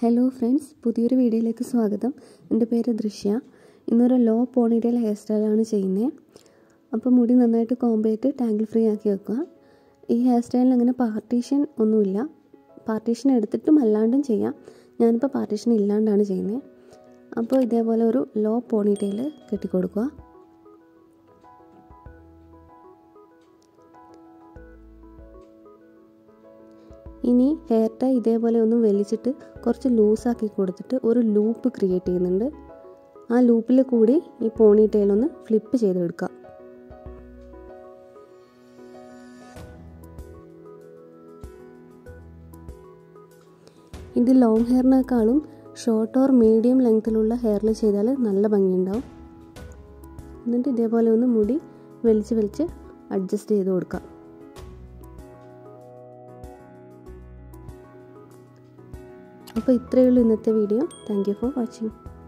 hello friends പുതിയൊരു വീഡിയോയിലേക്ക് സ്വാഗതം എൻ്റെ പേര് ദൃശ്യ ഇന്നൊരു ലോ പോണിറ്റെയിൽ ഹെയർ സ്റ്റൈലാണ് ചെയ്യുന്നത് അപ്പോൾ മുടി നന്നായിട്ട് കോമ്പേറ്റ് ടാങ്കിൾ ഫ്രീ ആക്കി വെക്കുക ഈ ഹെയർ സ്റ്റൈലിന് അങ്ങനെ പാർട്ടീഷൻ ഒന്നുമില്ല പാർട്ടീഷൻ എടുത്തിട്ടും അല്ലാണ്ടും ചെയ്യാം ഞാനിപ്പോൾ പാർട്ടീഷൻ ഇല്ലാണ്ടാണ് ചെയ്യുന്നത് അപ്പോൾ ഇതേപോലെ ഒരു ലോ പോണിറ്റെയിൽ കെട്ടിക്കൊടുക്കുക ഇനി ഹെയർ ടൈ ഇതേപോലെ ഒന്ന് വലിച്ചിട്ട് കുറച്ച് ലൂസാക്കി കൊടുത്തിട്ട് ഒരു ലൂപ്പ് ക്രിയേറ്റ് ചെയ്യുന്നുണ്ട് ആ ലൂപ്പിൽ കൂടി ഈ പോണി ടെയിൽ ഒന്ന് ഫ്ലിപ്പ് ചെയ്തെടുക്കുക ഇത് ലോങ് ഹെയറിനേക്കാളും ഷോർട്ട് ഓർ മീഡിയം ലെങ്ത്തിലുള്ള ഹെയറിൽ ചെയ്താൽ നല്ല ഭംഗിയുണ്ടാവും എന്നിട്ട് ഇതേപോലെ ഒന്ന് മുടി വലിച്ച് വലിച്ച് അഡ്ജസ്റ്റ് ചെയ്ത് കൊടുക്കാം അപ്പോൾ ഇത്രയേ ഉള്ളൂ ഇന്നത്തെ video thank you for watching